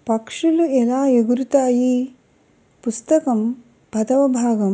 పక్షులు ఎలా ఎగురుతాయి పుస్తకం పదవ భాగం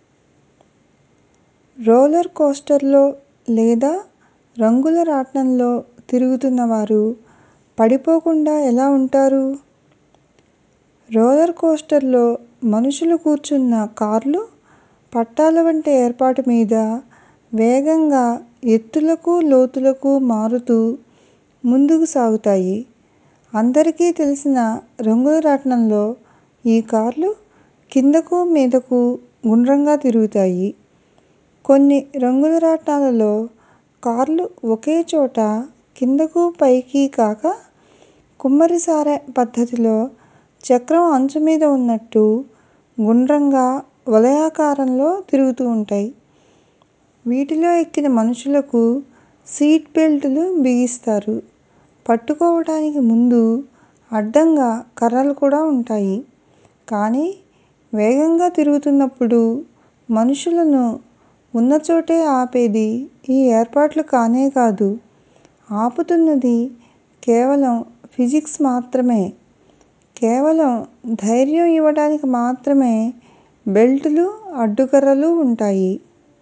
రోలర్ కోస్టర్లో లేదా రంగుల రాట్నంలో తిరుగుతున్న వారు పడిపోకుండా ఎలా ఉంటారు రోలర్ కోస్టర్లో మనుషులు కూర్చున్న కార్లు పట్టాల వంటి ఏర్పాటు మీద వేగంగా ఎత్తులకు లోతులకు మారుతూ ముందుకు సాగుతాయి అందరికీ తెలిసిన రంగుల రాట్నంలో ఈ కార్లు కిందకు మీదకు గుండ్రంగా తిరుగుతాయి కొన్ని రంగుల రాట్నాలలో కార్లు ఒకే చోట కిందకు పైకి కాక కుమ్మరిసారె పద్ధతిలో చక్రం అంచు మీద ఉన్నట్టు గుండ్రంగా వలయాకారంలో తిరుగుతూ ఉంటాయి వీటిలో ఎక్కిన మనుషులకు సీట్ బెల్టులు బిగిస్తారు పట్టుకోవటానికి ముందు అడ్డంగా కర్రలు కూడా ఉంటాయి కానీ వేగంగా తిరుగుతున్నప్పుడు మనుషులను ఉన్నచోటే ఆపేది ఈ ఏర్పాట్లు కానే కాదు ఆపుతున్నది కేవలం ఫిజిక్స్ మాత్రమే కేవలం ధైర్యం ఇవ్వటానికి మాత్రమే బెల్టులు అడ్డుకర్రలు ఉంటాయి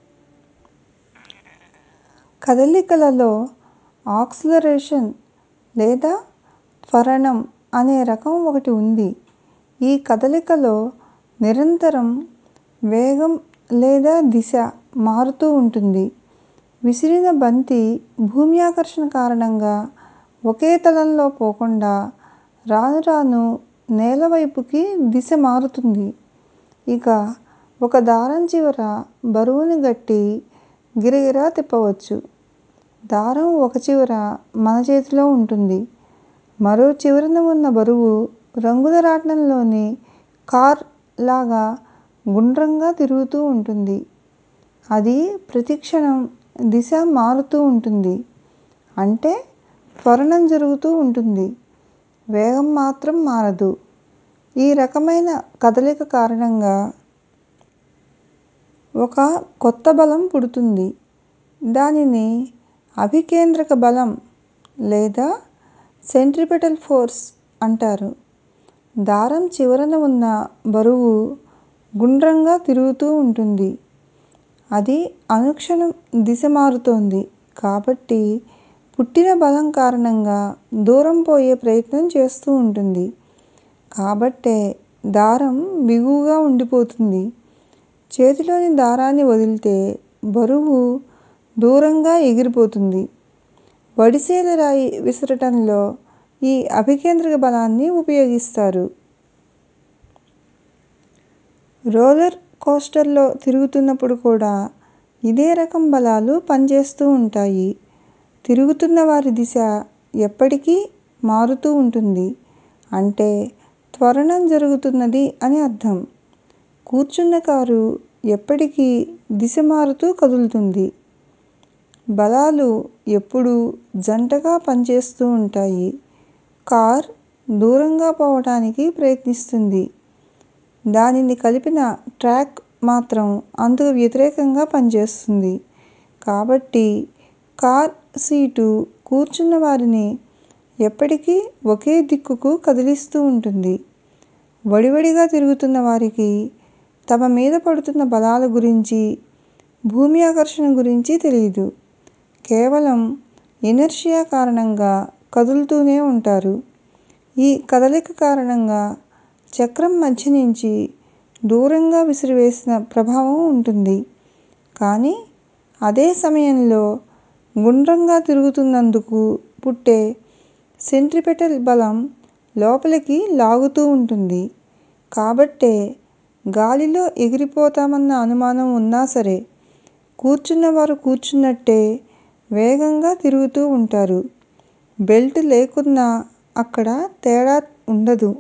కదలికలలో యాక్సిలరేషన్ లేదా త్వరణం అనే రకం ఒకటి ఉంది ఈ కదలికలో నిరంతరం వేగం లేదా దిశ మారుతూ ఉంటుంది విసిరిన బంతి భూమి ఆకర్షణ కారణంగా ఒకే తలంలో పోకుండా రాను రాను నేల వైపుకి దిశ మారుతుంది ఇక ఒక దారం చివర బరువుని గట్టి గిరగిరా తిప్పవచ్చు దారం ఒక చివర మన చేతిలో ఉంటుంది మరో చివరన ఉన్న బరువు రంగుల రాట్నంలోని కార్ లాగా గుండ్రంగా తిరుగుతూ ఉంటుంది అది ప్రతిక్షణం దిశ మారుతూ ఉంటుంది అంటే త్వరణం జరుగుతూ ఉంటుంది వేగం మాత్రం మారదు ఈ రకమైన కదలిక కారణంగా ఒక కొత్త బలం పుడుతుంది దానిని అభికేంద్రక బలం లేదా సెంట్రిపెటల్ ఫోర్స్ అంటారు దారం చివరన ఉన్న బరువు గుండ్రంగా తిరుగుతూ ఉంటుంది అది అనుక్షణం దిశ మారుతోంది కాబట్టి పుట్టిన బలం కారణంగా దూరం పోయే ప్రయత్నం చేస్తూ ఉంటుంది కాబట్టే దారం బిగువుగా ఉండిపోతుంది చేతిలోని దారాన్ని వదిలితే బరువు దూరంగా ఎగిరిపోతుంది వడిసెల రాయి విసరటంలో ఈ అభికేంద్రక బలాన్ని ఉపయోగిస్తారు రోలర్ కోస్టర్లో తిరుగుతున్నప్పుడు కూడా ఇదే రకం బలాలు పనిచేస్తూ ఉంటాయి తిరుగుతున్న వారి దిశ ఎప్పటికీ మారుతూ ఉంటుంది అంటే త్వరణం జరుగుతున్నది అని అర్థం కూర్చున్న కారు ఎప్పటికీ దిశ మారుతూ కదులుతుంది బలాలు ఎప్పుడూ జంటగా పనిచేస్తూ ఉంటాయి కార్ దూరంగా పోవటానికి ప్రయత్నిస్తుంది దానిని కలిపిన ట్రాక్ మాత్రం అందుకు వ్యతిరేకంగా పనిచేస్తుంది కాబట్టి కార్ సీటు కూర్చున్న వారిని ఎప్పటికీ ఒకే దిక్కుకు కదిలిస్తూ ఉంటుంది వడివడిగా తిరుగుతున్న వారికి తమ మీద పడుతున్న బలాల గురించి భూమి ఆకర్షణ గురించి తెలీదు కేవలం ఇనర్షియా కారణంగా కదులుతూనే ఉంటారు ఈ కదలిక కారణంగా చక్రం మధ్య నుంచి దూరంగా విసిరివేసిన ప్రభావం ఉంటుంది కానీ అదే సమయంలో గుండ్రంగా తిరుగుతున్నందుకు పుట్టే సెంట్రిపెటల్ బలం లోపలికి లాగుతూ ఉంటుంది కాబట్టే గాలిలో ఎగిరిపోతామన్న అనుమానం ఉన్నా సరే కూర్చున్నవారు కూర్చున్నట్టే వేగంగా తిరుగుతూ ఉంటారు బెల్ట్ లేకున్నా అక్కడ తేడా ఉండదు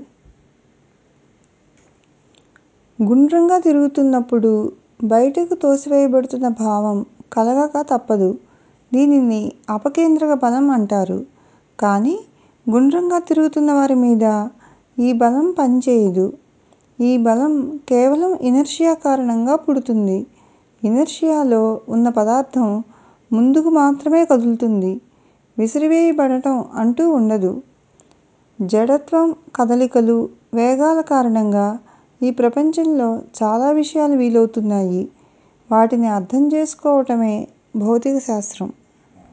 గుండ్రంగా తిరుగుతున్నప్పుడు బయటకు తోసివేయబడుతున్న భావం కలగక తప్పదు దీనిని అపకేంద్రక బలం అంటారు కానీ గుండ్రంగా తిరుగుతున్న వారి మీద ఈ బలం పనిచేయదు ఈ బలం కేవలం ఇనర్షియా కారణంగా పుడుతుంది ఇనర్షియాలో ఉన్న పదార్థం ముందుకు మాత్రమే కదులుతుంది విసిరివేయబడటం అంటూ ఉండదు జడత్వం కదలికలు వేగాల కారణంగా ఈ ప్రపంచంలో చాలా విషయాలు వీలవుతున్నాయి వాటిని అర్థం చేసుకోవటమే భౌతిక శాస్త్రం